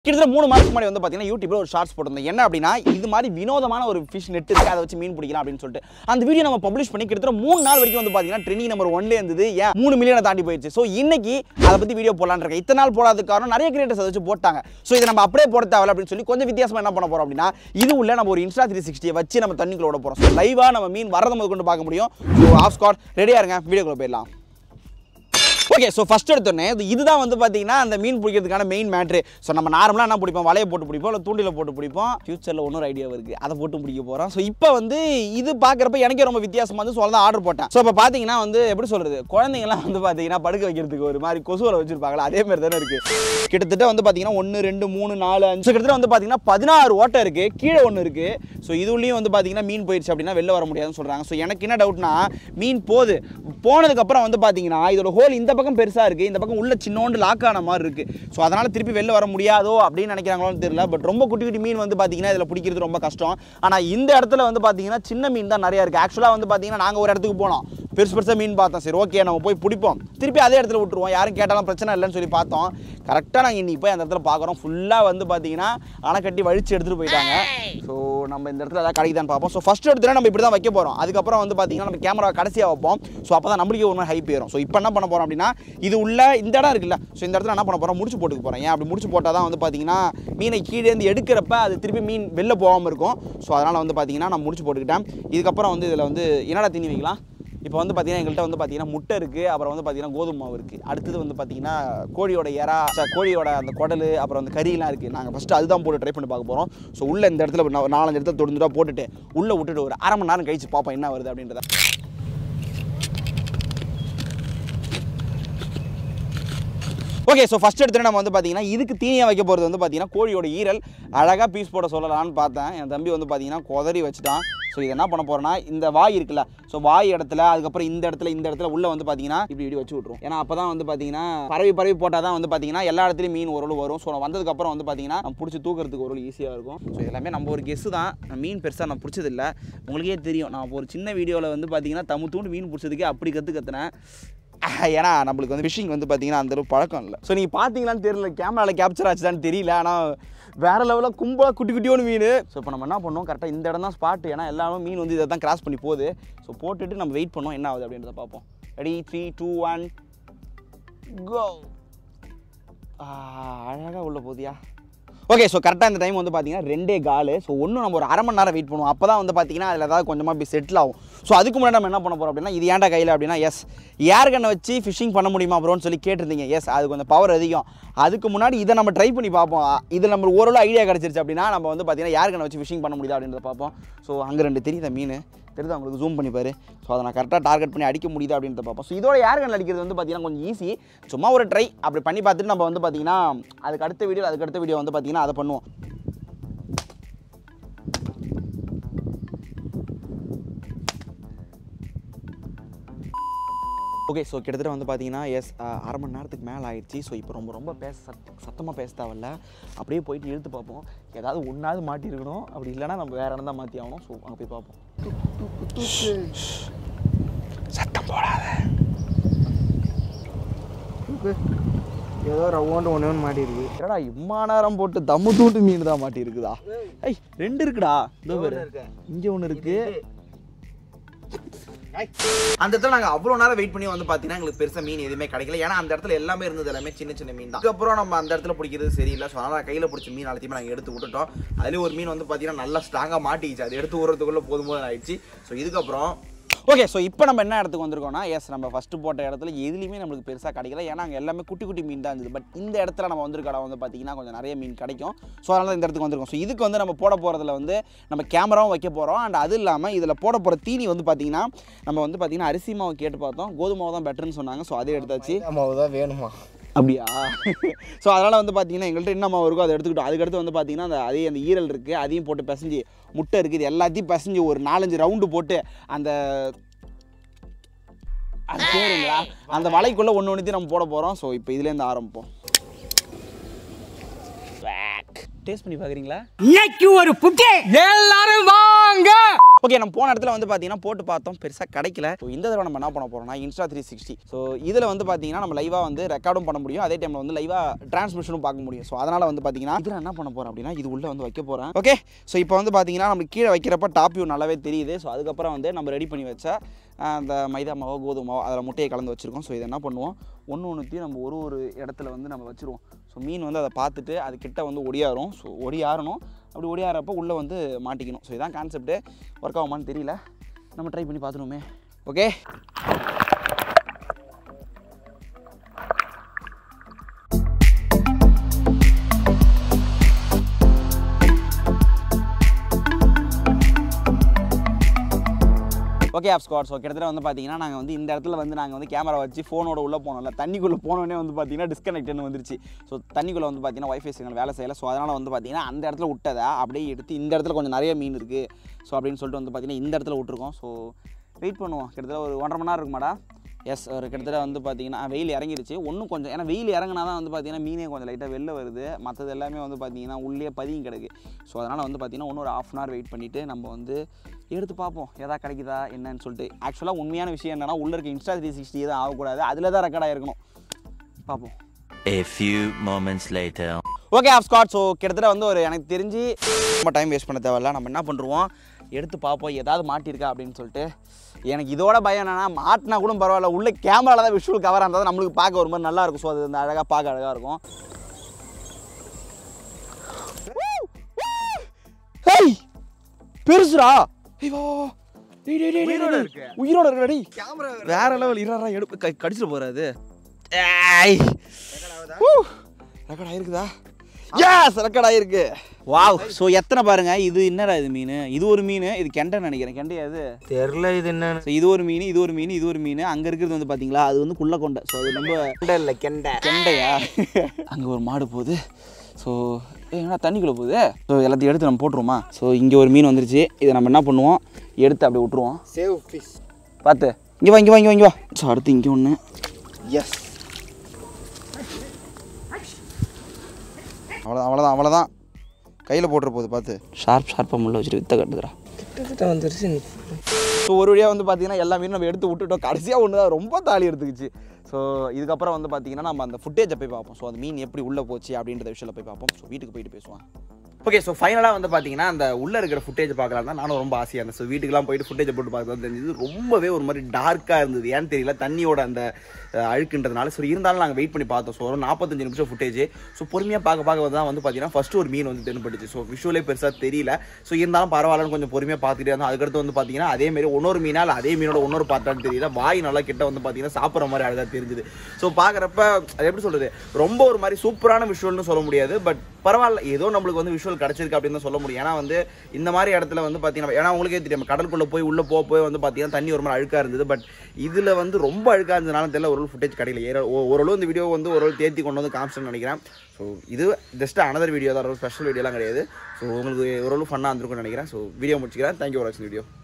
கிட்டத்தட்ட மூணு மாதத்துக்கு முன்னாடி வந்து பார்த்தீங்கன்னா யூடியூப்ல ஒரு ஷார்ட்ஸ் போட்டிருந்தேன் என்ன அப்படின்னா இது மாதிரி வினோதமான ஒரு ஃபிஷ் நெட் இருக்கு அதை வச்சு மீன் பிடிக்கலாம் அப்படின்னு சொல்லிட்டு அந்த வீடியோ நம்ம பப்ளிஷ் பண்ணி கிட்டத்தட்ட மூணு நாள் வரைக்கும் வந்து பார்த்தீங்கன்னா ட்ரெண்டிங் நம்பர் ஒன்ல இருந்தது ஏன் மூணு மில்லியனை தாண்டி போயிடுச்சு ஸோ இன்னைக்கு அதை பற்றி வீடியோ போடலான்னு இருக்கேன் இத்தனை நாள் போடாததுக்கு காரணம் நிறைய கிரியேட்டர்ஸ் அதை வச்சு போட்டாங்க ஸோ இதை நம்ம அப்படியே போட தேவையில்ல அப்படின்னு சொல்லி கொஞ்சம் வித்தியாசமா என்ன பண்ண போறோம் அப்படின்னா இது உள்ள நம்ம ஒரு இன்ஸ்டா த்ரீ சிக்ஸ்டியை வச்சு நம்ம தண்ணிக்குள்ள விட போறோம் ஸோ லைவா நம்ம மீன் வரதை முதல் கொண்டு பார்க்க முடியும் ஸோ ஆஃப் ஸ்காட் ரெடியா இருங்க வீடியோக்குள்ள போயிடலாம் ஓகே ஸோ ஃபர்ஸ்ட் எடுத்தோடனே இது இதுதான் வந்து பார்த்தீங்கன்னா அந்த மீன் பிடிக்கிறதுக்கான மெயின் மேட்ரு ஸோ நம்ம நார்மலாக என்ன பிடிப்போம் வலையை போட்டு பிடிப்போம் இல்லை தூண்டில போட்டு பிடிப்போம் ஃபியூச்சரில் ஒன்றும் ஐடியா இருக்குது அதை போட்டு பிடிக்க போகிறோம் ஸோ இப்போ வந்து இது பார்க்குறப்ப எனக்கே ரொம்ப வித்தியாசமாக வந்து சொல்ல ஆர்டர் போட்டேன் ஸோ இப்போ பார்த்தீங்கன்னா வந்து எப்படி சொல்கிறது குழந்தைங்கலாம் வந்து பார்த்தீங்கன்னா படுக்க வைக்கிறதுக்கு ஒரு மாதிரி கொசுவலை வச்சிருப்பாங்களா அதே மாதிரி தானே இருக்குது கிட்டத்தட்ட வந்து பார்த்தீங்கன்னா ஒன்று ரெண்டு மூணு நாலு அஞ்சு So, கிட்டத்தட்ட வந்து பார்த்தீங்கன்னா பதினாறு ஓட்டை இருக்குது கீழே ஒன்று இருக்குது ஸோ இதுலேயும் வந்து பார்த்தீங்கன்னா மீன் போயிடுச்சு அப்படின்னா வெளில வர முடியாதுன்னு சொல்கிறாங்க ஸோ எனக்கு என்ன டவுட்னா மீன் போகுது போனதுக்கப்புறம் வந்து பார்த்தீங்கன்னா இதோட ஹோல் இந்த பக்கம் பெருசாக இருக்குது இந்த பக்கம் உள்ள சின்னோண்டு லாக் ஆன மாதிரி இருக்குது ஸோ அதனால் திருப்பி வெளில வர முடியாதோ அப்படின்னு நினைக்கிறாங்களோன்னு தெரியல பட் ரொம்ப குட்டி குட்டி மீன் வந்து பார்த்தீங்கன்னா இதில் பிடிக்கிறது ரொம்ப கஷ்டம் ஆனால் இந்த இடத்துல வந்து பார்த்தீங்கன்னா சின்ன மீன் தான் நிறையா இருக்குது ஆக்சுவலாக வந்து பார்த்தீங்கன்னா நாங்கள் ஒரு இடத்துக்கு போனோம் பெருசு பெருசாக மீன் பார்த்தோம் சரி ஓகே நம்ம போய் பிடிப்போம் திருப்பி அதே இடத்துல விட்டுருவோம் யாரும் கேட்டாலும் பிரச்சனை இல்லைன்னு சொல்லி பார்த்தோம் கரெக்டாக நாங்கள் இன்னைக்கு போய் அந்த இடத்துல பார்க்குறோம் ஃபுல்லாக வந்து பார்த்தீங்கன்னா அணை கட்டி வழிச்சு எடுத்துகிட்டு போயிட்டாங்க ஸோ நம்ம இந்த இடத்துல ஏதாவது கிடைக்குதான்னு பார்ப்போம் ஸோ ஃபஸ்ட் இடத்துல நம்ம இப்படி தான் வைக்க போகிறோம் அதுக்கப்புறம் வந்து பார்த்தீங்கன்னா நம்ம கேமரா கடைசியாக வைப்போம் ஸோ அப்போ தான் நம்மளுக்கே ஒரு மாதிரி ஹைப் ஏறும் ஸோ இப்போ என்ன பண்ண போகிறோம் அப்படின்னா இது உள்ள இந்த இடம் இருக்குல்ல ஸோ இந்த இடத்துல என்ன பண்ண போகிறோம் முடிச்சு போட்டுக்க போகிறேன் ஏன் அப்படி முடிச்சு போட்டால் தான் வந்து பார்த்தீங்கன்னா மீனை கீழேருந்து எடுக்கிறப்ப அது திருப்பி மீன் வெளில போகாமல் இருக்கும் ஸோ அதனால் வந்து பார்த்தீங்கன்னா நான் முடிச்சு போட்டுக்கிட்டேன் இதுக்கப்புறம் வந்து இதில் வந்து என்னடா தீனி வைக்கலாம் இப்போ வந்து பார்த்தீங்கன்னா எங்கள்கிட்ட வந்து பார்த்தீங்கன்னா முட்டை இருக்குது அப்புறம் வந்து பார்த்தீங்கன்னா கோதுமை மாவு இருக்குது அடுத்தது வந்து பார்த்தீங்கன்னா கோழியோட எறா ச- கோழியோட அந்த குடல் அப்புறம் அந்த கறியெல்லாம் இருக்குது நாங்கள் ஃபஸ்ட்டு அதுதான் போட்டு ட்ரை பண்ணி பார்க்க போகிறோம் ஸோ உள்ள இந்த இடத்துல ஒரு நா- நாலஞ்சு இடத்துல தொடுந்துட்டா போட்டுட்டு உள்ளே விட்டுட்டு ஒரு அரை மணி நேரம் கழிச்சு பார்ப்போம் என்ன வருது அப்படின்றத ஓகே ஸோ ஃபஸ்ட் எடுத்துட்டு நம்ம வந்து பார்த்தீங்கன்னா இதுக்கு தீனியாக வைக்க போகிறது வந்து பார்த்தீங்கன்னா கோழியோட ஈரல் அழகாக பீஸ் போட சொல்லலாம்னு பார்த்தேன் என் தம்பி வந்து பார்த்தீங்கன்னா குதறி வச்சுட்டான் ஸோ இது என்ன பண்ண போகிறேன்னா இந்த வாய் இருக்குல்ல ஸோ வாய் இடத்துல அதுக்கப்புறம் இந்த இடத்துல இந்த இடத்துல உள்ள வந்து பார்த்தீங்கன்னா இப்படி இப்படி வச்சு விட்ருவோம் ஏன்னா அப்போ தான் வந்து பார்த்தீங்கன்னா பரவி பரவி போட்டால் தான் வந்து பார்த்தீங்கன்னா எல்லா இடத்துலையும் மீன் ஓரளவு வரும் ஸோ நான் வந்ததுக்கப்புறம் வந்து பார்த்தீங்கன்னா நம்ம பிடிச்சி தூக்கிறதுக்கு ஓரளவு ஈஸியாக இருக்கும் ஸோ எல்லாமே நம்ம ஒரு கெஸ்ஸு தான் நான் மீன் பெருசாக நான் பிடிச்சதில்ல உங்களுக்கே தெரியும் நான் ஒரு சின்ன வீடியோவில் வந்து பார்த்தீங்கன்னா தம்மு தூண்டு மீன் பிடிச்சதுக்கே அப்படி கற்று கற்றுனேன் ஏன்னா நம்மளுக்கு வந்து ஃபிஷிங் வந்து பார்த்தீங்கன்னா அந்த அளவுக்கு பழக்கம் இல்லை ஸோ நீங்கள் பார்த்தீங்களான்னு தெரியல கேமராவில் கேப்சர் ஆச்சுதான்னு தெரியல ஆனால் வேறு லெவலில் கும்பலாக குட்டி குட்டியோன்னு மீன் ஸோ இப்போ நம்ம என்ன பண்ணோம் கரெக்டாக இந்த இடம் தான் ஸ்பாட் ஏன்னா எல்லாமே மீன் வந்து இதை தான் கிராஸ் பண்ணி போகுது ஸோ போட்டுட்டு நம்ம வெயிட் பண்ணோம் என்ன ஆகுது அப்படின்றத பார்ப்போம் ready three two one go அழகாக உள்ள போதியா ஓகே ஸோ கரெக்டாக இந்த டைம் வந்து பார்த்தீங்கன்னா ரெண்டே காலு ஸோ ஒன்றும் நம்ம ஒரு அரை மணி நேரம் வெயிட் பண்ணுவோம் அப்போ தான் வந்து பார்த்தீங்கன்னா அதில் ஏதாவது கொஞ்சமாக போய் செட்டில் ஆகும் ஸோ அதுக்கு முன்னாடி நம்ம என்ன பண்ண போகிறோம் அப்படின்னா இது ஏன்டா கையில் அப்படின்னா எஸ் ஏர் கண்ணை வச்சு ஃபிஷிங் பண்ண முடியுமா ப்ரோன்னு சொல்லி கேட்டிருந்தீங்க எஸ் அது கொஞ்சம் பவர் அதிகம் அதுக்கு முன்னாடி இதை நம்ம ட்ரை பண்ணி பார்ப்போம் இதில் நம்ம ஓரளவு ஐடியா கிடச்சிருச்சு அப்படின்னா நம்ம வந்து பார்த்தீங்கன்னா ஏர் கண்ணை வச்சு ஃபிஷிங் பண்ண முடியுதா அப்படின்றத பார்ப்போம் ஸோ அங்கே ரெண்டு தெரியுதா மீன் தெரியுதா உங்களுக்கு ஜூம் பண்ணி பாரு ஸோ அதை நான் கரெக்டாக டார்கெட் பண்ணி அடிக்க முடியுதா அப்படின்றத பார்ப்போம் ஸோ இதோட ஏர் கன் அடிக்கிறது வந்து பார்த்தீங்கன்னா கொஞ்சம் ஈஸி சும்மா ஒரு ட்ரை அப்படி பண்ணி பார்த்துட்டு நம்ம வந்து பார்த்தீங்கன்னா அதுக்கு அடுத்த வீடியோ அதுக்கு அடுத்த வீடியோ வந்து பார்த்தீங்கன்னா அதை பண்ணுவோம் ஓகே ஸோ கிட்டத்தட்ட வந்து பார்த்தீங்கன்னா எஸ் அரை மணி நேரத்துக்கு மேலே ஆயிடுச்சு ஸோ இப்போ ரொம்ப ரொம்ப பேச சத் சத்தமாக பேச தேவையில்ல அப்படியே போயிட்டு இழுத்து பார்ப்போம் ஏதாவது ஒன்றாவது மாட்டியிருக்கணும் அப்படி இல்லைன்னா நம்ம வேற இடம் தான் மாற்றி ஆகணும் ஸோ அங்கே போய் பார்ப்போம் சத்தம் போடாத ஏதோ ரவுண்டு ஒன்று ஒன்று மாட்டிருக்கு என்னடா இம்மா நேரம் போட்டு தம்மு தூண்டு மீன் தான் மாட்டி இருக்குதா ஐய் ரெண்டு இருக்குடா இதோ பேரு இங்கே ஒன்று இருக்கு அந்த இடத்துல நாங்கள் அவ்வளோ நேரம் வெயிட் பண்ணி வந்து பார்த்தீங்கன்னா எங்களுக்கு பெருசாக மீன் எதுவுமே கிடைக்கல ஏன்னா அந்த இடத்துல எல்லாமே இருந்தது எல்லாமே சின்ன சின்ன மீன் தான் அதுக்கப்புறம் நம்ம அந்த இடத்துல பிடிக்கிறது சரியில்லை ஸோ அதனால் கையில் பிடிச்ச மீன் அழைத்தையுமே நாங்கள் எடுத்து விட்டுட்டோம் அதுலேயும் ஒரு மீன் வந்து பார்த்தீங்கன்னா நல்லா ஸ்ட்ராங்காக மாட்டிக்கிச்சு அது எடுத்து விடுறதுக்குள்ளே போதும் போதும் ஆயிடுச்சு ஸோ இதுக்கப்புறம் ஓகே ஸோ இப்போ நம்ம என்ன இடத்துக்கு வந்திருக்கோம்னா எஸ் நம்ம ஃபஸ்ட்டு போட்ட இடத்துல எதுலையுமே நம்மளுக்கு பெருசாக கிடைக்கல ஏன்னா அங்கே எல்லாமே குட்டி குட்டி மீன் தான் இருந்தது பட் இந்த இடத்துல நம்ம வந்திருக்க இடம் வந்து பார்த்தீங்கன்னா கொஞ்சம் நிறைய மீன் கிடைக்கும் ஸோ அதனால தான் இந்த இடத்துக்கு வந்திருக்கோம் ஸோ இதுக்கு வந்து நம்ம போட போகிறதுல வந்து நம்ம கேமராவும் வைக்க போகிறோம் அண்ட் அது இல்லாமல் இதில் போட போகிற தீனி வந்து பார்த்தீங்கன்னா நம்ம வந்து பார்த்தீங்கன்னா அரிசி மாவு கேட்டு பார்த்தோம் கோதுமை மாவு தான் பெட்டர்னு சொன்னாங்க ஸோ அதே எடுத்தாச்சு மாவு தான் வேணுமா அப்படியா ஸோ அதனால் வந்து பார்த்தீங்கன்னா எங்கள்கிட்ட என்ன மாவு இருக்கோ அதை எடுத்துக்கிட்டோம் அதுக்கடுத்து வந்து பார்த்தீங்கன்னா அந்த அதே அந்த ஈரல் இருக்குது அதையும் போட்டு பிசைஞ்சு முட்டை இருக்குது இது எல்லாத்தையும் பிசைஞ்சு ஒரு நாலஞ்சு ரவுண்டு போட்டு அந்த அது பேருங்களா அந்த வலைக்குள்ளே ஒன்று ஒன்றுத்தையும் நம்ம போட போகிறோம் ஸோ இப்போ இதுலேருந்து ஆரம்பிப்போம் டேஸ்ட் பண்ணி பார்க்குறீங்களா இன்னைக்கு ஒரு புட்டி எல்லாரும் வாங்க ஓகே நம்ம போன இடத்துல வந்து பார்த்தீங்கன்னா போட்டு பார்த்தோம் பெருசாக கிடைக்கல ஸோ இந்த தடவை நம்ம என்ன பண்ண போகிறோம்னா இன்ஸ்டா த்ரீ சிக்ஸ்டி ஸோ இதில் வந்து பார்த்தீங்கன்னா நம்ம லைவாக வந்து ரெக்கார்டும் பண்ண முடியும் அதே டைமில் வந்து லைவாக டிரான்ஸ்மிஷனும் பார்க்க முடியும் ஸோ அதனால் வந்து பார்த்தீங்கன்னா இதில் என்ன பண்ண போகிறோம் அப்படின்னா இது உள்ளே வந்து வைக்க போகிறேன் ஓகே ஸோ இப்போ வந்து பார்த்தீங்கன்னா நமக்கு கீழே வைக்கிறப்ப டாப் வியூ நல்லாவே தெரியுது ஸோ அதுக்கப்புறம் வந்து நம்ம ரெடி பண்ணி வச்ச ஆஹ், அந்த மைதா மாவோ கோதுமை மாவோ அதில் முட்டையை கலந்து வச்சுருக்கோம் ஸோ இதை என்ன பண்ணுவோம் ஒன்று ஒன்றுத்தையும் நம்ம ஒரு ஒரு இடத்துல வந்து நம்ம வச்சுருவோம் ஸோ மீன் வந்து அதை பார்த்துட்டு அது கிட்ட வந்து ஒடியாரும் ஸோ ஒடியாரணும் அப்படி ஒடியாரப்போ உள்ளே வந்து மாட்டிக்கணும் ஸோ இதான் கான்செப்ட்டு ஒர்க் ஆகுமான்னு தெரியல நம்ம ட்ரை பண்ணி பார்த்துருவோமே ஓகே ஓகே ஆப் ஸ்குவாட் ஸோ கிட்டத்தட்ட வந்து பார்த்தீங்கன்னா நாங்கள் வந்து இந்த இடத்துல வந்து நாங்கள் வந்து கேமரா வச்சு ஃபோனோட உள்ளே போனோம்ல தண்ணிக்குள்ளே போனோடனே வந்து பார்த்தீங்கன்னா டிஸ்கனெக்ட்னு வந்துருச்சு ஸோ தண்ணிக்குள்ளே வந்து பார்த்தீங்கன்னா வைஃபை சிக்னல் வேலை செய்யலை ஸோ அதனால் வந்து பார்த்தீங்கன்னா அந்த இடத்துல விட்டதை அப்படியே எடுத்து இந்த இடத்துல கொஞ்சம் நிறைய மீன் இருக்குது ஸோ அப்படின்னு சொல்லிட்டு வந்து பார்த்தீங்கன்னா இந்த இடத்துல விட்ருக்கோம் ஸோ வெயிட் பண்ணுவோம் கிட்டத்தட்ட ஒரு ஒன்றரை மணி நேரம் இருக்குமாடா எஸ் ஒரு கிட்டத்தட்ட வந்து பார்த்தீங்கன்னா வெயில் இறங்கிடுச்சு ஒன்றும் கொஞ்சம் ஏன்னா வெயில் இறங்கினா தான் வந்து பார்த்தீங்கன்னா மீனே கொஞ்சம் லைட்டாக வெளில வருது மற்றது எல்லாமே வந்து பார்த்தீங்கன்னா உள்ளே பதுங்கி கிடக்கு ஸோ அதனால் வந்து பார்த்தீங்கன்னா இன்னும் ஒரு ஆஃப் அன் ஹவர் வெயிட் பண்ணிவிட்டு நம்ம வந்து எடுத்து பார்ப்போம் எதா கிடைக்குதா என்னன்னு சொல்லிட்டு ஆக்சுவலாக உண்மையான விஷயம் என்னன்னா உள்ளே இருக்க இன்ஸ்டா த்ரீ சிக்ஸ்டி தான் ஆகக்கூடாது அதில் தான் ரெக்கார்ட் ஆகிருக்கணும் பார்ப்போம் A few moments later. Okay ஆஃப் ஸ்காட் ஸோ கிட்டத்தட்ட வந்து ஒரு எனக்கு தெரிஞ்சு ரொம்ப டைம் வேஸ்ட் பண்ண தேவையில்ல நம்ம என்ன பண்ணுறோம் எடுத்து பார்ப்போம் ஏதாவது மாட்டியிருக்கா அப்படின்னு சொல்லிட்டு எனக்கு இதோட பயம் என்னன்னா மாட்டினா கூட பரவாயில்ல உள்ள கேமராவில் தான் விஷுவல் கவராக இருந்தால் தான் நம்மளுக்கு பார்க்க ஒரு மாதிரி நல்லா இருக்கும் ஸோ அது அந்த அழகாக பார்க்க அழகாக இருக்கும் ஹேய் பெருசுடா ஏய் வா, வா, வா. டேய், டேய், டேய், டேய், உயிரோட டேய். இருக்கு. உயிரோட இருக்கா டேய் கேமரா வேற லெவல் இரா எடுப்பு க- கடிச்சிட்டு போறாது ஏய் ரெக்கார்ட் ஆயிருக்குதா எஸ் ரெக்கார்ட் ஆயிருக்கு வாவ் ஸோ எத்தனை பாருங்க இது என்னடா இது மீன் இது ஒரு மீன் இது கெண்டை நினைக்கிறேன் கெண்டையா இது தெரியல இது என்னன்னு ஸோ இது ஒரு மீன் இது ஒரு மீன் இது ஒரு மீன் அங்கே இருக்கிறது வந்து பார்த்தீங்களா அது வந்து குள்ள கொண்டை ஸோ அது ரொம்ப கெண்டை இல்லை கெண்டை கெண்டையா அங்கே ஒரு மாடு போகுது ஸோ ஏன்னா தண்ணிக்குள்ளே போகுது ஸோ எல்லாத்தையும் எடுத்து நம்ம போட்டுருவோமா ஸோ இங்கே ஒரு மீன் வந்துருச்சு இதை நம்ம என்ன பண்ணுவோம் எடுத்து அப்படி விட்டுருவோம் சேவ் ஃபிஷ் பார்த்து இங்கே வா இங்கே வா இங்கே வா இங்கே வா ஸோ அடுத்து இங்கே ஒன்று எஸ் அவ்வளோதான் அவ்வளோதான் அவ்வளோதான் கையில் போட்டுற போகுது பார்த்து ஷார்ப் ஷார்ப்பாக முள்ள வச்சுட்டு வித்த கட்டுதுடா கிட்டத்தட்ட வந்துருச்சு ஸோ ஒரு வழியாக வந்து பார்த்தீங்கன்னா எல்லா மீனும் நம்ம எடுத்து விட்டுட்டோம் கடைசியாக ஒன்று தான் ரொம்ப தாலி எடுத்துக்கிச்சு ஸோ இதுக்கப்புறம் வந்து பார்த்தீங்கன்னா நம்ம அந்த ஃபுட்டேஜை போய் பார்ப்போம் ஸோ அந்த மீன் எப்படி உள்ளே போச்சு அப்படின்றத விஷயத்தில் போய் பார்ப்போம் ஸோ வீட்டுக்கு போயிட்டு பேசுவோம் ஓகே ஸோ ஃபைனலாக வந்து பார்த்தீங்கன்னா அந்த உள்ளே இருக்கிற ஃபுட்டேஜ் பார்க்கலாம் தான் நானும் ரொம்ப ஆசையாக இருந்தேன் ஸோ வீட்டுக்குலாம் போயிட்டு ஃபுட்டேஜை போட்டு பார்க்க தான் தெரிஞ்சது ரொம்பவே ஒரு மாதிரி டார்க்காக இருந்தது ஏன்னு தெரியல தண்ணியோட அந்த அஹ், அழுக்குன்றதுனால ஸோ இருந்தாலும் நாங்கள் வெயிட் பண்ணி பார்த்தோம் ஸோ ஒரு நாற்பத்தஞ்சு நிமிஷம் ஃபுட்டேஜ் ஸோ பொறுமையாக பார்க்க பார்க்க தான் வந்து பார்த்தீங்கன்னா ஃபர்ஸ்ட் ஒரு மீன் வந்து தென்பட்டுச்சு ஸோ விஷுவலே பெருசாக தெரியல ஸோ இருந்தாலும் பரவாயில்லன்னு கொஞ்சம் பொறுமையாக பார்த்துட்டே இருந்தோம் அதுக்கடுத்து வந்து பார்த்தீங்கன்னா அதே மாதிரி இன்னொரு மீனால் அதே மீனோட இன்னொரு பார்த்தான்னு தெரியல வாய் நல்லா கிட்ட வந்து பார்த்தீங்கன்னா சாப்பிட்ற மாதிரி அழகாக தெரிஞ்சுது ஸோ பார்க்குறப்ப அது எப்படி சொல்கிறது ரொம்ப ஒரு மாதிரி சூப்பரான விஷுவல்னு சொல்ல முடியாது பட் பரவாயில்ல ஏதோ நம்மளுக்கு வந்து விஷுவல் கிடச்சிருக்கு அப்படின்னு தான் சொல்ல முடியும் ஏன்னா வந்து இந்த மாதிரி இடத்துல வந்து பார்த்தீங்கன்னா ஏன்னா உங்களுக்கே தெரியும் கடலுக்குள்ளே போய் உள்ளே போக போய் வந்து பார்த்தீங்கன்னா தண்ணி ஒரு மாதிரி அழுக்காக இருந்தது பட் இதில் வந்து ரொம்ப அழுக்காக இருந்ததுனால தெரியல ஒரு ஃபுட்டேஜ் கிடைக்கல ஏற ஓ- ஓரளவு இந்த வீடியோ வந்து ஓரளவு தேர்த்தி கொண்டு வந்து காமிச்சிட்டேன்னு நினைக்கிறேன் ஸோ இது ஜஸ்ட் அனதர் வீடியோ தான் ஸ்பெஷல் வீடியோலாம் கிடையாது ஸோ உங்களுக்கு ஓரளவு ஃபன்னாக இருந்திருக்கும்னு நினைக்கிறேன் ஸோ வீடியோ முடிச்சுக்கிறேன் தேங்க்யூ ஃபார் வாட்சிங் வீடியோ